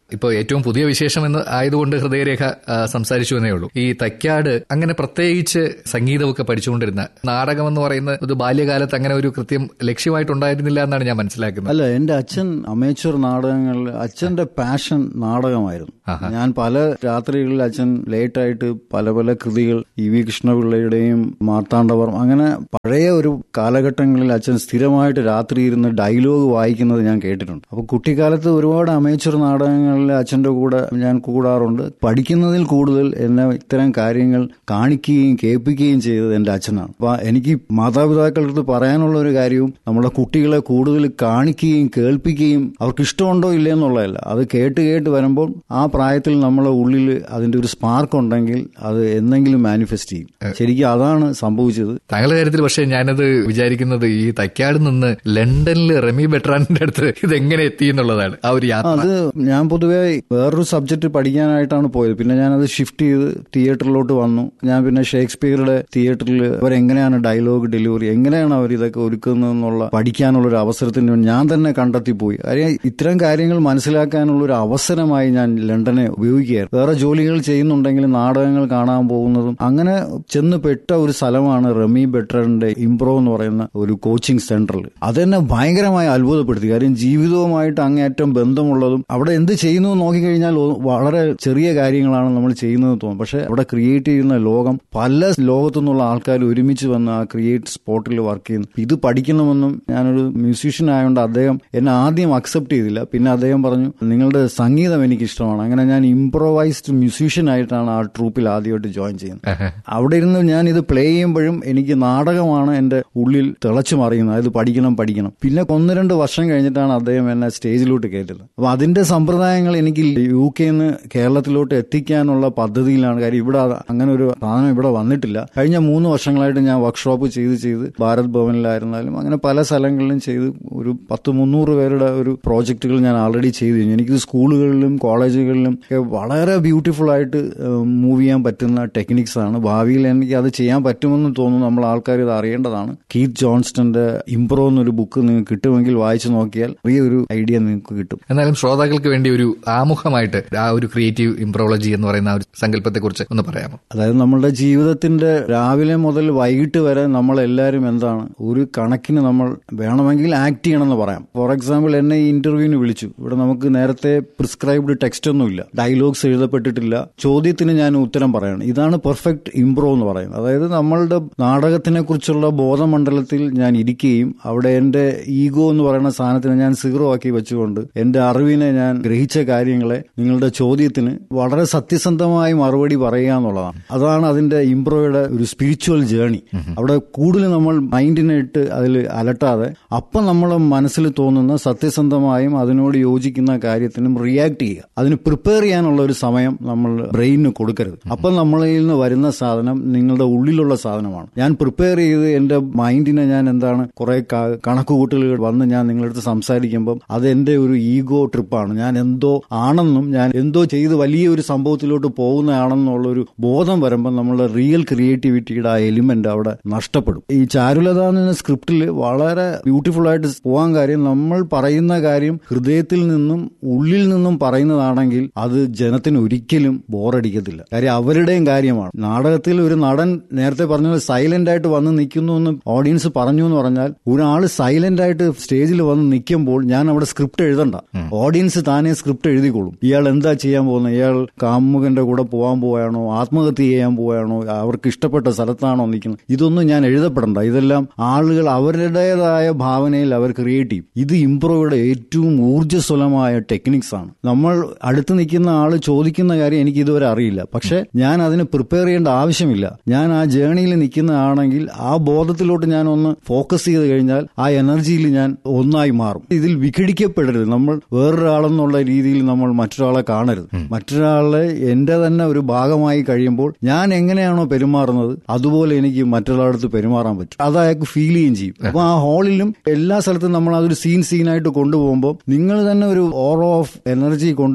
ഇപ്പോൾ ഏറ്റവും പുതിയ വിശേഷം എന്ന് ആയതുകൊണ്ട് ഹൃദയരേഖ ആ, സംസാരിച്ചു എന്നേ ഉള്ളൂ ഈ തൈക്കാട് അങ്ങനെ പ്രത്യേകിച്ച് സംഗീതമൊക്കെ പഠിച്ചുകൊണ്ടിരുന്ന നാടകം എന്ന് പറയുന്ന ഒരു ബാല്യകാലത്ത് അങ്ങനെ ഒരു കൃത്യം ലക്ഷ്യമായിട്ടുണ്ടായിരുന്നില്ല എന്നാണ് ഞാൻ മനസ്സിലാക്കുന്നത് അല്ല എന്റെ അച്ഛൻ അമേച്ചർ നാടകങ്ങളിൽ അച്ഛന്റെ പാഷൻ നാടകമായിരുന്നു ഞാൻ പല രാത്രികളിൽ അച്ഛൻ ലേറ്റ് ആയിട്ട് പല പല കൃതികൾ ഇ വി കൃഷ്ണപിള്ളയുടെയും മാർത്താണ്ഡവർമ്മ അങ്ങനെ പഴയ ഒരു കാലഘട്ടങ്ങളിൽ അച്ഛൻ സ്ഥിരമായിട്ട് രാത്രി ഇരുന്ന് ഡയലോഗ് വായിക്കുന്നത് ഞാൻ കേട്ടിട്ടുണ്ട് അപ്പൊ കുട്ടിക്കാലത്ത് ഒരുപാട് അമേച്ചർ നാടകങ്ങളിൽ അച്ഛന്റെ കൂടെ ഞാൻ കൂടാറുണ്ട് പഠിക്കുന്നതിൽ കൂടുതൽ എന്നെ ഇത്തരം കാര്യങ്ങൾ കാണിക്കുകയും കേൾപ്പിക്കുകയും ചെയ്തത് എന്റെ അച്ഛനാണ് അപ്പൊ എനിക്ക് മാതാപിതാക്കളടുത്ത് പറയാനുള്ള ഒരു കാര്യവും നമ്മുടെ കുട്ടികളെ കൂടുതൽ കാണിക്കുകയും കേൾപ്പിക്കുകയും അവർക്ക് ഇഷ്ടമുണ്ടോ ഇല്ലേ എന്നുള്ളതല്ല അത് കേട്ട് കേട്ട് വരുമ്പോൾ ആ പ്രായത്തിൽ നമ്മളെ ഉള്ളിൽ അതിന്റെ ഒരു സ്പാർക്ക് ഉണ്ടെങ്കിൽ അത് എന്തെങ്കിലും മാനിഫെസ്റ്റ് ചെയ്യും ശരിക്കും അതാണ് സംഭവിച്ചത് താങ്കളുടെ കാര്യത്തിൽ പക്ഷേ ഞാനത് വിചാരിക്കുന്നത് ഈ തൈക്കാട് നിന്ന് ലണ്ടനിൽ റെമി ബെട്രാനിന്റെ അടുത്ത് ഇതെങ്ങനെ എത്തി എന്നുള്ളതാണ് ആ ഒരു യാത്ര അത് ഞാൻ പൊതുവെ വേറൊരു സബ്ജക്ട് പഠിക്കാനായിട്ടാണ് പോയത് പിന്നെ ഞാനത് ഷിഫ്റ്റ് ചെയ്ത് തിയേറ്ററിലോട്ട് വന്നു ഞാൻ പിന്നെ ഷേക്സ്പിയറുടെ തിയേറ്ററിൽ അവരെങ്ങനെയാണ് ഡയലോഗ് ഡെലിവറി എങ്ങനെയാണ് അവർ ഇതൊക്കെ ഒരുക്കുന്നതെന്നുള്ള പഠിക്കാനുള്ള ഒരു അവസരത്തിന് വേണ്ടി ഞാൻ തന്നെ കണ്ടെത്തിപ്പോയി കാര്യം ഇത്തരം കാര്യങ്ങൾ മനസ്സിലാക്കാനുള്ള ഒരു അവസരമായി ഞാൻ ലണ്ടനെ ഉപയോഗിക്കുകയായിരുന്നു വേറെ ജോലികൾ ചെയ്യുന്നുണ്ടെങ്കിലും നാടകങ്ങൾ കാണാൻ പോകുന്നതും അങ്ങനെ ചെന്ന് പെട്ട ഒരു സ്ഥലമാണ് റമി ബെട്രന്റെ ഇംപ്രോ എന്ന് പറയുന്ന ഒരു കോച്ചിങ് സെന്ററിൽ അതെന്നെ ഭയങ്കരമായി അത്ഭുതപ്പെടുത്തി കാര്യം ജീവിതവുമായിട്ട് അങ്ങേയറ്റം ബന്ധമുള്ളതും അവിടെ എന്ത് ചെയ്യുന്നു എന്ന് നോക്കിക്കഴിഞ്ഞാൽ ഒ- വളരെ ചെറിയ കാര്യങ്ങളാണ് നമ്മൾ ചെയ്യുന്നത് തോന്നും പക്ഷെ അവിടെ ക്രിയേറ്റ് ചെയ്യുന്ന ലോകം പല ലോകത്തു നിന്നുള്ള ആൾക്കാർ ഒരുമിച്ച് വന്ന് ആ ക്രിയേറ്റ് സ്പോട്ടിൽ വർക്ക് ചെയ്യുന്നു ഇത് പഠിക്കണമെന്നും ഞാനൊരു മ്യൂസീഷ്യൻ ആയതുകൊണ്ട് അദ്ദേഹം എന്നെ ആദ്യം അക്സെപ്റ്റ് ചെയ്തില്ല പിന്നെ അദ്ദേഹം പറഞ്ഞു നിങ്ങളുടെ സംഗീതം എനിക്ക് ഇഷ്ടമാണ് അങ്ങനെ ഞാൻ ഇംപ്രോവൈസ്ഡ് മ്യൂസീഷ്യൻ ആയിട്ടാണ് ആ ട്രൂപ്പിൽ ആദ്യമായിട്ട് ജോയിൻ ചെയ്യുന്നത് അവിടെ ഇരുന്ന് ഞാൻ ഇത് പ്ലേ ചെയ്യുമ്പോഴും എനിക്ക് നാടകമാണ് എന്റെ ഉള്ളിൽ തിളച്ചു മറിയുന്നത് അത് പഠിക്കണം പഠിക്കണം പിന്നെ ഒന്ന് രണ്ട് വർഷം കഴിഞ്ഞിട്ടാണ് അദ്ദേഹം എന്നെ സ്റ്റേജിലോട്ട് കയറ്റുന്നത് അപ്പൊ അതിന്റെ സമ്പ്രദായങ്ങൾ എനിക്ക് യു കെന്ന് കേരളത്തിലോട്ട് എത്തിക്കാനുള്ള പദ്ധതിയിലാണ് കാര്യം ഇവിടെ അത് അങ്ങനെ ഒരു സാധനം ഇവിടെ വന്നിട്ടില്ല കഴിഞ്ഞ മൂന്ന് വർഷങ്ങളായിട്ട് ഞാൻ വർക്ക്ഷോപ്പ് ചെയ്ത് ചെയ്ത് ഭാരത് ഭവനിലായിരുന്നാലും അങ്ങനെ പല സ്ഥലങ്ങളിലും ചെയ്ത് ഒരു പത്ത് മുന്നൂറ് പേരുടെ ഒരു പ്രോജക്റ്റുകൾ ഞാൻ ആൾറെഡി ചെയ്തു കഴിഞ്ഞു എനിക്ക് സ്കൂളുകളിലും കോളേജുകളിലും ഒക്കെ വളരെ ബ്യൂട്ടിഫുൾ ആയിട്ട് മൂവ് ചെയ്യാൻ പറ്റുന്ന ടെക്നിക്സ് ആണ് ഭാവിയിൽ എനിക്ക് അത് ചെയ്യാൻ പറ്റുമെന്ന് തോന്നുന്നു നമ്മൾ ആൾക്കാർ ഇത് അറിയേണ്ടതാണ് കീത്ത് ജോൺസ്റ്റന്റെ ഇംപ്രോ എന്നൊരു ബുക്ക് നിങ്ങൾക്ക് കിട്ടുമെങ്കിൽ വായിച്ചു നോക്കിയാൽ ചെറിയൊരു ഐഡിയ നിങ്ങൾക്ക് കിട്ടും എന്നാലും ശ്രോതാക്കൾക്ക് വേണ്ടി ഒരു ആമുഖമായിട്ട് ആ ഒരു ക്രിയേറ്റീവ് ഇംപ്രോളജി എന്ന് പറയുന്ന ആ ഒരു സങ്കല്പത്തെ കുറിച്ച് ഒന്ന് പറയാമോ അതായത് നമ്മളുടെ ജീവിതത്തിന്റെ രാവിലെ മുതൽ വൈകിട്ട് വരെ നമ്മൾ എല്ലാവരും എന്താണ് ഒരു കണക്കിന് നമ്മൾ വേണമെങ്കിൽ ആക്ട് ചെയ്യണമെന്ന് പറയാം ഫോർ എക്സാമ്പിൾ എന്നെ ഈ ഇന്റർവ്യൂവിന് വിളിച്ചു ഇവിടെ നമുക്ക് നേരത്തെ പ്രിസ്ക്രൈബ്ഡ് ടെക്സ്റ്റ് ഒന്നുമില്ല ഡയലോഗ്സ് എഴുതപ്പെട്ടിട്ടില്ല ചോദ്യത്തിന് ഞാൻ ഉത്തരം പറയണം ഇതാണ് പെർഫെക്റ്റ് ഇംപ്രോ എന്ന് പറയുന്നത് അതായത് നമ്മളുടെ നാടകത്തിനെ കുറിച്ചുള്ള ബോധമണ്ഡലത്തിൽ ഞാൻ ഇരിക്കുകയും അവിടെ എന്റെ ഈഗോ എന്ന് പറയുന്ന സാധനത്തിനെ ഞാൻ സീറോ ആക്കി വെച്ചുകൊണ്ട് എന്റെ അറിവിനെ ഞാൻ ഗ്രഹിച്ച കാര്യങ്ങളെ നിങ്ങളുടെ ചോദ്യത്തിന് വളരെ സത്യസന്ധമായി മറുപടി പറയുക എന്നുള്ളതാണ് അതാണ് അതിന്റെ ഇംപ്രോയുടെ ഒരു സ്പിരിച്വൽ ജേണി അവിടെ കൂടുതൽ നമ്മൾ മൈൻഡിനെ ഇട്ട് അതിൽ അലട്ടാതെ അപ്പം നമ്മളെ മനസ്സിൽ തോന്നുന്ന സത്യസന്ധമായും അതിനോട് യോജിക്കുന്ന കാര്യത്തിനും റിയാക്ട് ചെയ്യുക അതിന് പ്രിപ്പയർ ചെയ്യാനുള്ള ഒരു സമയം നമ്മൾ ബ്രെയിനിന് കൊടുക്കരുത് അപ്പം നമ്മളിൽ നിന്ന് വരുന്ന സാധനം നിങ്ങളുടെ ഉള്ളിലുള്ള സാധനമാണ് ഞാൻ പ്രിപ്പയർ ചെയ്ത് എന്റെ മൈൻഡിനെ ഞാൻ എന്താണ് കുറെ കണക്കുകൂട്ടലുകൾ വന്ന് ഞാൻ നിങ്ങളടുത്ത് സംസാരിക്കുമ്പം അത് എന്റെ ഒരു ഈഗോ ട്രിപ്പാണ് ഞാൻ എന്തോ ആണെന്നും ഞാൻ എന്തോ ചെയ്ത് വലിയ ഒരു സംഭവത്തിലോട്ട് പോകുന്നതാണെന്നുള്ള ഒരു ബോധം വരുമ്പോൾ നമ്മളുടെ റിയൽ ക്രിയേറ്റിവിറ്റിയുടെ ആ എലിമെന്റ് അവിടെ നഷ്ടപ്പെടും ഈ ചാരുലത എന്ന സ്ക്രിപ്റ്റിൽ വളരെ ബ്യൂട്ടിഫുൾ ആയിട്ട് പോകാൻ കാര്യം നമ്മൾ പറയുന്ന കാര്യം ഹൃദയത്തിൽ നിന്നും ഉള്ളിൽ നിന്നും പറയുന്നതാണെങ്കിൽ അത് ജനത്തിന് ഒരിക്കലും ബോറടിക്കത്തില്ല കാര്യം അവരുടെയും കാര്യമാണ് നാടകത്തിൽ ഒരു നടൻ നേരത്തെ പറഞ്ഞ പോലെ സൈലന്റ് ആയിട്ട് വന്ന് നിൽക്കുന്നു എന്ന് ഓഡിയൻസ് പറഞ്ഞു എന്ന് പറഞ്ഞാൽ ഒരാൾ സൈലന്റ് ആയിട്ട് സ്റ്റേജിൽ വന്ന് നിൽക്കുമ്പോൾ ഞാൻ അവിടെ സ്ക്രിപ്റ്റ് എഴുതണ്ട ഓഡിയൻസ് താനേ സ്ക്രിപ്റ്റ് എഴുതിക്കോളും ഇയാൾ എന്താ ചെയ്യാൻ പോകുന്നത് ഇയാൾ കാമുകന്റെ കൂടെ പോകാൻ പോവുകയാണോ ആത്മഹത്യ ചെയ്യാൻ പോവുകയാണോ അവർക്ക് ഇഷ്ടപ്പെട്ട സ്ഥലത്താണോ നിൽക്കുന്നത് ഇതൊന്നും ഞാൻ എഴുതപ്പെടണ്ട ഇതെല്ലാം ആളുകൾ അവരുടേതായ ഭാവനയിൽ അവർ ക്രിയേറ്റ് ചെയ്യും ഇത് ഇംപ്രോയുടെ ഏറ്റവും ഊർജ്ജസ്വലമായ ടെക്നിക്സ് ആണ് നമ്മൾ അടുത്ത് നിൽക്കുന്ന ആള് ചോദിക്കുന്ന കാര്യം എനിക്ക് ഇതുവരെ അറിയില്ല പക്ഷെ ഞാൻ അതിന് പ്രിപ്പയർ ചെയ്യേണ്ട ആവശ്യമില്ല ഞാൻ ആ ജേണിയിൽ നിൽക്കുന്ന ആണെങ്കിൽ ആ ബോധത്തിലോട്ട് ഞാൻ ഒന്ന് ഫോക്കസ് ചെയ്ത് കഴിഞ്ഞാൽ ആ എനർജിയിൽ ഞാൻ ഒന്നായി മാറും ഇതിൽ വിഘടിക്കപ്പെടരുത് നമ്മൾ വേറൊരാളെന്നുള്ള രീതിയിൽ നമ്മൾ മറ്റൊരാളെ കാണരുത് മറ്റൊരാളെ എന്റെ തന്നെ ഒരു ഭാഗമായി കഴിയുമ്പോൾ ഞാൻ എങ്ങനെയാണോ പെരുമാറുന്നത് അതുപോലെ എനിക്ക് മറ്റൊരാളടുത്ത് പെരുമാറാൻ പറ്റും അത് അയാൾക്ക് ഫീൽ ചെയ്യുകയും ചെയ്യും അപ്പൊ ആ ഹാളിലും എല്ലാ സ്ഥലത്തും നമ്മൾ അതൊരു സീൻ സീനായിട്ട് കൊണ്ടുപോകുമ്പോൾ നിങ്ങൾ തന്നെ ഒരു ഓറോ ഓഫ് എനർജി കൊണ്ടുപോവുകയും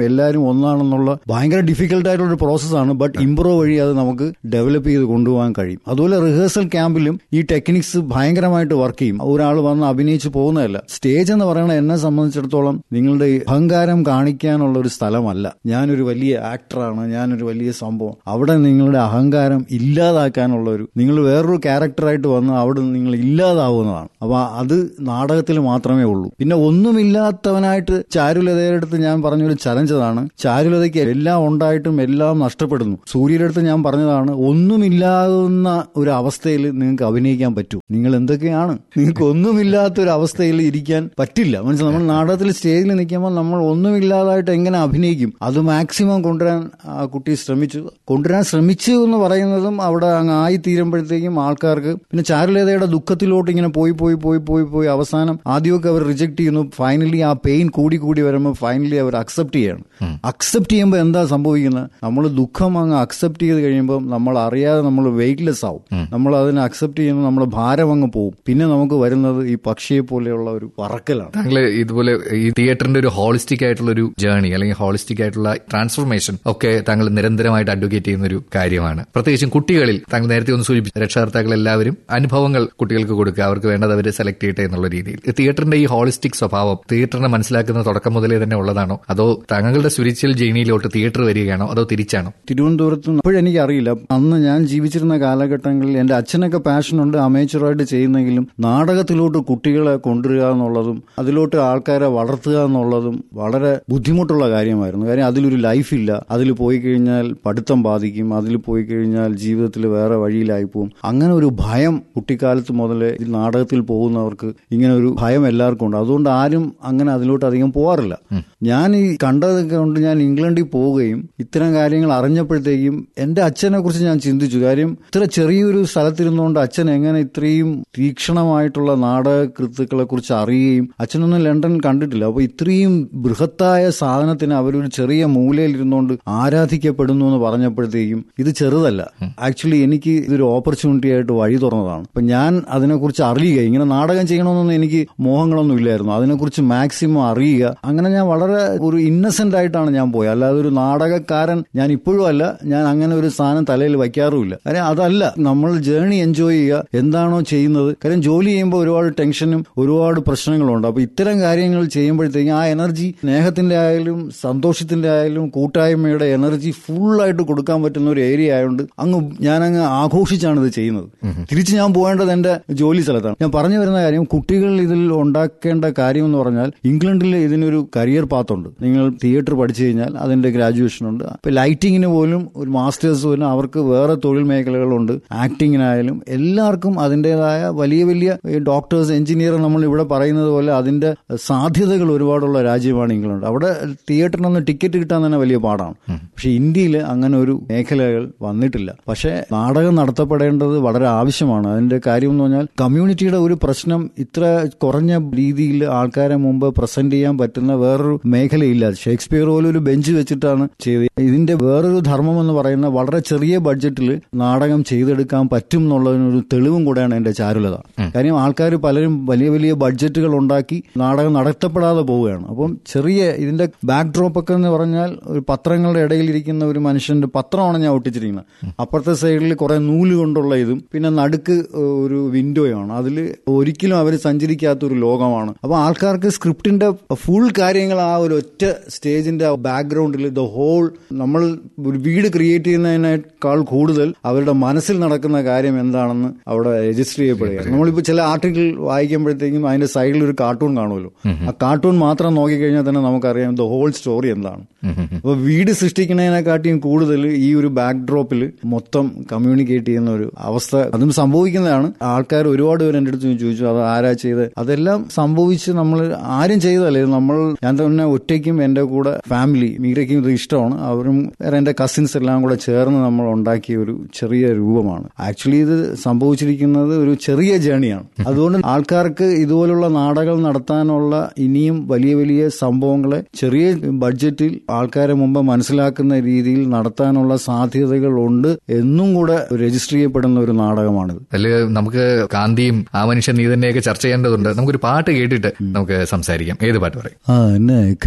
എല്ലാവരും ഒന്നാണെന്നുള്ള ഭയങ്കര ഡിഫിക്കൽട്ട് ആയിട്ടുള്ള ഒരു പ്രോസസ്സാണ് ബട്ട് ഇംപ്രൂവ് വഴി അത് നമുക്ക് ഡെവലപ്പ് ചെയ്ത് കൊണ്ടുപോകാൻ കഴിയും അതുപോലെ റിഹേഴ്സൽ ക്യാമ്പിലും ഈ ടെക്നിക്സ് ഭയങ്കരമായിട്ട് വർക്ക് ചെയ്യും ഒരാൾ വന്ന് അഭിനയിച്ച് പോകുന്നതല്ല സ്റ്റേജ് എന്ന് പറയുന്നത് എന്നെ സംബന്ധിച്ചിടത്തോളം നിങ്ങളുടെ അഹങ്കാരം കാണിക്കാനുള്ള ഒരു സ്ഥലമല്ല ഞാനൊരു വലിയ ആക്ടറാണ് ഞാനൊരു വലിയ സംഭവം അവിടെ നിങ്ങളുടെ അഹങ്കാരം ഇല്ലാതാക്കാനുള്ള ഒരു നിങ്ങൾ വേറൊരു ക്യാരക്ടറായിട്ട് വന്ന് അവിടെ നിങ്ങൾ ഇല്ലാതാവുന്നതാണ് അപ്പൊ അത് നാടകത്തിൽ മാത്രമേ ഉള്ളൂ പിന്നെ ഒന്നുമില്ലാത്തവനായിട്ട് ചാരുലതയുടെ അടുത്ത് ഞാൻ പറഞ്ഞൊരു ചലഞ്ചതാണ് ചാരുലതയ്ക്ക് എല്ലാം ഉണ്ടായിട്ടും എല്ലാം നഷ്ടപ്പെടുന്നു സൂര്യയുടെ അടുത്ത് ഞാൻ പറഞ്ഞതാണ് ഒന്നുമില്ലാവുന്ന ഒരു അവസ്ഥയിൽ നിങ്ങൾക്ക് അഭിനയിക്കാൻ പറ്റൂ നിങ്ങൾ എന്തൊക്കെയാണ് നിങ്ങൾക്ക് ഒന്നുമില്ലാത്ത ഒരു അവസ്ഥയിൽ ഇരിക്കാൻ പറ്റില്ല മനസ്സിലായി നമ്മൾ നാടകത്തിൽ സ്റ്റേജിൽ നിൽക്കുമ്പോൾ നമ്മൾ ഒന്നുമില്ലാതായിട്ട് എങ്ങനെ അഭിനയിക്കും അത് മാക്സിമം കൊണ്ടുവരാൻ ആ കുട്ടി ശ്രമിച്ചു കൊണ്ടുവരാൻ ശ്രമിച്ചു എന്ന് പറയുന്നതും അവിടെ അങ്ങ് ആയി തീരുമ്പോഴത്തേക്കും ആൾക്കാർക്ക് പിന്നെ ചാരുലതയുടെ ദുഃഖത്തിലോട്ട് ഇങ്ങനെ പോയി പോയി പോയി പോയി പോയി അവസാനം ആദ്യമൊക്കെ അവർ റിജക്ട് ചെയ്യുന്നു ഫൈനലി ആ പെയിൻ കൂടി കൂടി വരുമ്പോൾ ഫൈനലി അവർ അക്സെപ്റ്റ് ചെയ്യണം അക്സെപ്റ്റ് ചെയ്യുമ്പോൾ എന്താ സംഭവിക്കുന്നത് നമ്മൾ ദുഃഖം അങ്ങ് അക്സെപ്റ്റ് ചെയ്ത് കഴിയുമ്പോൾ നമ്മൾ അറിയാതെ നമ്മൾ വെയിറ്റ്ലെസ് ആവും നമ്മൾ അതിനെ അക്സെപ്റ്റ് ചെയ്യുമ്പോൾ നമ്മുടെ ഭാരം അങ്ങ് പോകും പിന്നെ നമുക്ക് വരുന്നത് ഈ പക്ഷിയെ പോലെയുള്ള ഒരു പറക്കലാണ് താങ്കൾ ഇതുപോലെ ഈ തിയേറ്ററിന്റെ ഒരു ഹോളിസ്റ്റിക് ആയിട്ടുള്ള ഒരു ജേർണി അല്ലെങ്കിൽ ഹോളിസ്റ്റിക് ആയിട്ടുള്ള ട്രാൻസ്ഫോർമേഷൻ ഒക്കെ താങ്കൾ നിരന്തരമായിട്ട് അഡ്വക്കേറ്റ് ചെയ്യുന്ന ഒരു കാര്യമാണ് പ്രത്യേകിച്ചും കുട്ടികളിൽ താങ്കൾ നേരത്തെ ഒന്ന് സൂചിപ്പിച്ചു രക്ഷകർത്താക്കൾ എല്ലാവരും അനുഭവങ്ങൾ കുട്ടികൾക്ക് കൊടുക്കുക അവർക്ക് വേണ്ടത് അവർ സെലക്ട് ചെയ്യട്ടെ എന്നുള്ള രീതിയിൽ തിയേറ്ററിന്റെ ഈ ഹോളിസ്റ്റിക് സ്വഭാവം തിയേറ്ററിനെ മനസ്സിലാക്കുന്ന തുടക്കം മുതലേ തന്നെ ഉള്ളതാണോ അതോ താങ്കളുടെ സ്പിരിച്വൽ ജേണിയിലോട്ട് തിയേറ്റർ വരികയാണോ അതോ തിരിച്ചാണോ തിരുവനന്തപുരത്ത് അപ്പോഴെനിക്ക് അറിയില്ല അന്ന് ഞാൻ ജീവിച്ചിരുന്ന കാലഘട്ടങ്ങളിൽ എന്റെ അച്ഛനൊക്കെ പാഷനുണ്ട് അമേച്ചറായിട്ട് ചെയ്യുന്നെങ്കിലും നാടകത്തിലോട്ട് കുട്ടികളെ കൊണ്ടുവരിക എന്നുള്ളതും അതിലോട്ട് ആൾക്കാരെ വളർത്തുക എന്നുള്ളതും വളരെ ബുദ്ധിമുട്ടുള്ള കാര്യമായിരുന്നു കാര്യം അതിലൊരു ലൈഫില്ല അതിൽ പോയി കഴിഞ്ഞാൽ പഠിത്തം ബാധിക്കും അതിൽ പോയി കഴിഞ്ഞാൽ ജീവിതത്തിൽ വേറെ വഴിയിലായി പോകും അങ്ങനെ ഒരു ഭയം കുട്ടിക്കാലത്ത് മുതലേ ഈ നാടകത്തിൽ പോകുന്നവർക്ക് ഇങ്ങനെ ഒരു ഭയം എല്ലാവർക്കും ഉണ്ട് അതുകൊണ്ട് ആരും അങ്ങനെ അതിലോട്ട് അധികം പോകാറില്ല ഞാൻ ഈ കണ്ടതൊക്കെ കൊണ്ട് ഞാൻ ഇംഗ്ലണ്ടിൽ പോവുകയും ഇത്തരം കാര്യങ്ങൾ അറിഞ്ഞപ്പോഴത്തേക്കും എന്റെ അച്ഛനെ കുറിച്ച് ഞാൻ ചിന്തിച്ചു കാര്യം ഇത്ര ചെറിയൊരു സ്ഥലത്തിരുന്നുകൊണ്ട് അച്ഛൻ എങ്ങനെ ഇത്രയും തീക്ഷണമായിട്ടുള്ള നാടക കൃത്തുക്കളെ കുറിച്ച് അറിയുകയും അച്ഛനൊന്നും ലണ്ടൻ കണ്ടിട്ടില്ല അപ്പൊ ഇത്രയും ബൃഹത്തായ സാധനത്തിന് അവരൊരു ചെറിയ മൂലയിൽ ഇരുന്നുകൊണ്ട് ആരാധിക്കപ്പെടുന്നു എന്ന് പറഞ്ഞപ്പോഴത്തേക്കും ഇത് ചെറുതല്ല ആക്ച്വലി എനിക്ക് ഇതൊരു ഓപ്പർച്യൂണിറ്റി ആയിട്ട് വഴി തുറന്നതാണ് അപ്പൊ ഞാൻ അതിനെക്കുറിച്ച് അറിയുക ഇങ്ങനെ നാടകം ചെയ്യണമെന്നൊന്നും എനിക്ക് മോഹങ്ങളൊന്നും ഇല്ലായിരുന്നു അതിനെക്കുറിച്ച് മാക്സിമം അറിയുക അങ്ങനെ ഞാൻ വളരെ ഒരു ഇന്നസെന്റ് ആയിട്ടാണ് ഞാൻ പോയത് അല്ലാതെ ഒരു നാടകക്കാരൻ ഞാൻ ഇപ്പോഴും അല്ല ഞാൻ അങ്ങനെ ഒരു സാധനം തലയിൽ വയ്ക്കാറുമില്ല കാര്യം അതല്ല നമ്മൾ ജേണി എൻജോയ് ചെയ്യുക എന്താണോ ചെയ്യുന്നത് കാര്യം ജോലി ചെയ്യുമ്പോൾ ഒരുപാട് ടെൻഷനും ഒരുപാട് പ്രശ്നങ്ങളുണ്ട് അപ്പൊ ഇത്തരം കാര്യങ്ങൾ ചെയ്യുമ്പോഴത്തേക്കും ആ എനർജി സ്നേഹത്തിന്റെ ആയാലും സന്തോഷത്തിന്റെ ആയാലും കൂട്ടായ്മയുടെ എനർജി ഫുള്ളായിട്ട് കൊടുക്കാൻ പറ്റുന്ന ഒരു ഏരിയ ആയതുകൊണ്ട് അങ്ങ് ഞാൻ അങ്ങ് ആഘോഷിച്ചാണ് ഇത് ചെയ്യുന്നത് തിരിച്ച് ഞാൻ പോകേണ്ടത് എന്റെ ജോലി സ്ഥലത്താണ് ഞാൻ പറഞ്ഞു വരുന്ന കാര്യം കുട്ടികൾ ഇതിൽ ഉണ്ടാക്കേണ്ട കാര്യം എന്ന് പറഞ്ഞാൽ ഇംഗ്ലണ്ടിൽ ഇതിനൊരു കരിയർ പാത്തുണ്ട് നിങ്ങൾ തിയേറ്റർ പഠിച്ചു കഴിഞ്ഞാൽ അതിന്റെ ഗ്രാജുവേഷൻ ഉണ്ട് ഇപ്പൊ ലൈറ്റിങ്ങിന് പോലും ഒരു മാസ്റ്റേഴ്സ് പോലും അവർക്ക് വേറെ തൊഴിൽ മേഖലകളുണ്ട് ആക്ടിങ്ങിനായാലും എല്ലാവർക്കും അതിൻ്റെതായ വലിയ വലിയ ഡോക്ടേഴ്സ് എഞ്ചിനീയർ നമ്മൾ ഇവിടെ പറയുന്നത് പോലെ അതിന്റെ സാധ്യതകൾ ഒരുപാടുള്ള രാജ്യമാണ് ഇംഗ്ലണ്ട് അവിടെ തിയേറ്ററിനൊന്ന് ടിക്കറ്റ് കിട്ടാൻ തന്നെ വലിയ പാടാണ് പക്ഷെ ഇന്ത്യയിൽ അങ്ങനെ ഒരു മേഖലകൾ വന്നിട്ടില്ല പക്ഷേ നാടകം നടത്തപ്പെടേണ്ടത് വളരെ ആവശ്യമാണ് അതിന്റെ കാര്യം എന്ന് പറഞ്ഞാൽ കമ്മ്യൂണിറ്റിയുടെ ഒരു പ്രശ്നം ഇത്ര കുറഞ്ഞ രീതിയിൽ ആൾക്കാരെ മുമ്പ് പ്രസന്റ് ചെയ്യാൻ പറ്റുന്ന വേറൊരു മേഖലയില്ല ഷേക്സ്പിയർ പോലും ഒരു ബെഞ്ച് വെച്ചിട്ടാണ് ചെയ്തത് ഇതിന്റെ വേറൊരു ധർമ്മം എന്ന് പറയുന്ന വളരെ ചെറിയ ബഡ്ജറ്റിൽ നാടകം ചെയ്തെടുക്കാൻ പറ്റും എന്നുള്ളതിനൊരു തെളിവും കൂടെയാണ് എന്റെ ചാരുലത കാര്യം ആൾക്കാർ പലരും വലിയ വലിയ ബഡ്ജറ്റുകൾ ഉണ്ടാക്കി നാടകം നടത്തപ്പെടാതെ പോവുകയാണ് അപ്പം ചെറിയ ഇതിന്റെ ബാക്ക് ഡ്രോപ്പ് ഒക്കെ എന്ന് പറഞ്ഞാൽ ഒരു പത്രങ്ങളുടെ ഇടയിൽ ഇരിക്കുന്ന ഒരു മനുഷ്യന്റെ പത്രമാണ് ഞാൻ ഒട്ടിച്ചിരിക്കുന്നത് അപ്പുറത്തെ സൈഡിൽ കുറെ നൂല് കൊണ്ടുള്ള ഇതും പിന്നെ നടുക്ക് ഒരു വിൻഡോയാണ് അതിൽ ഒരിക്കലും അവർ സഞ്ചരിക്കാത്ത ഒരു ലോകമാണ് അപ്പൊ ആൾക്കാർക്ക് സ്ക്രിപ്റ്റിന്റെ ഫുൾ കാര്യങ്ങൾ ആ ഒരു ഒറ്റ സ്റ്റേജിന്റെ ബാക്ക്ഗ്രൗണ്ടിൽ ദ ഹോൾ നമ്മൾ ഒരു വീട് ക്രിയേറ്റ് ചെയ്യുന്നതിനേക്കാൾ കൂടുതൽ അവരുടെ മനസ്സിൽ നടക്കുന്ന കാര്യം എന്താണെന്ന് അവിടെ രജിസ്റ്റർ ചെയ്യപ്പെടുകയാണ് നമ്മളിപ്പോൾ ചില ആർട്ടിക്കിൾ വായിക്കുമ്പോഴത്തേക്കും അതിന്റെ സൈഡിൽ ഒരു കാർട്ടൂൺ കാണുമല്ലോ ആ കാർട്ടൂൺ മാത്രം നോക്കിക്കഴിഞ്ഞാൽ തന്നെ നമുക്കറിയാം ദ ഹോൾ സ്റ്റോറി എന്താണ് അപ്പൊ വീട് സൃഷ്ടിക്കുന്നതിനെക്കാട്ടിയും കൂടുതൽ ഈ ഒരു ബാക്ക് ഡ്രോപ്പിൽ മൊത്തം കമ്മ്യൂണിക്കേറ്റ് ചെയ്യുന്ന ഒരു അവസ്ഥ അതും സംഭവിക്കുന്നതാണ് ആൾക്കാർ ഒരുപാട് പേര് എൻ്റെ അടുത്ത് ചോദിച്ചു അത് ആരാ ചെയ്ത് അതെല്ലാം സംഭവിച്ച് നമ്മൾ ആരും ചെയ്തതല്ലേ നമ്മൾ ഞാൻ തന്നെ ഒറ്റയ്ക്കും എൻ്റെ കൂടെ ഫാമിലി മീരയ്ക്കും ഇത് ഇഷ്ടമാണ് അവരും വേറെ എൻ്റെ കസിൻസ് എല്ലാം കൂടെ ചേർന്ന് നമ്മൾ ഉണ്ടാക്കിയ ഒരു ചെറിയ രൂപമാണ് ആക്ച്വലി ഇത് സംഭവിച്ചിരിക്കുന്നത് ഒരു ചെറിയ ജേണിയാണ് അതുകൊണ്ട് ആൾക്കാർക്ക് ഇതുപോലുള്ള നാടകം നടത്താനുള്ള ഇനിയും വലിയ വലിയ സംഭവങ്ങളെ ചെറിയ ബഡ്ജറ്റിൽ ആൾക്കാരെ മുമ്പ് മനസ്സിലാക്കുന്ന രീതിയിൽ നടത്താനുള്ള സാധ്യതകൾ ഉണ്ട് എന്നും കൂടെ രജിസ്റ്റർ ചെയ്യപ്പെടുന്ന ഒരു നാടകമാണിത് അതിൽ നമുക്ക് കാന്തിയും ആ മനുഷ്യൻ നീ തന്നെയൊക്കെ ചർച്ച ചെയ്യേണ്ടതുണ്ട് നമുക്കൊരു പാട്ട് കേട്ടിട്ട് നമുക്ക് സംസാരിക്കാം ഏത് പാട്ട് പറയും ആ എന്നെ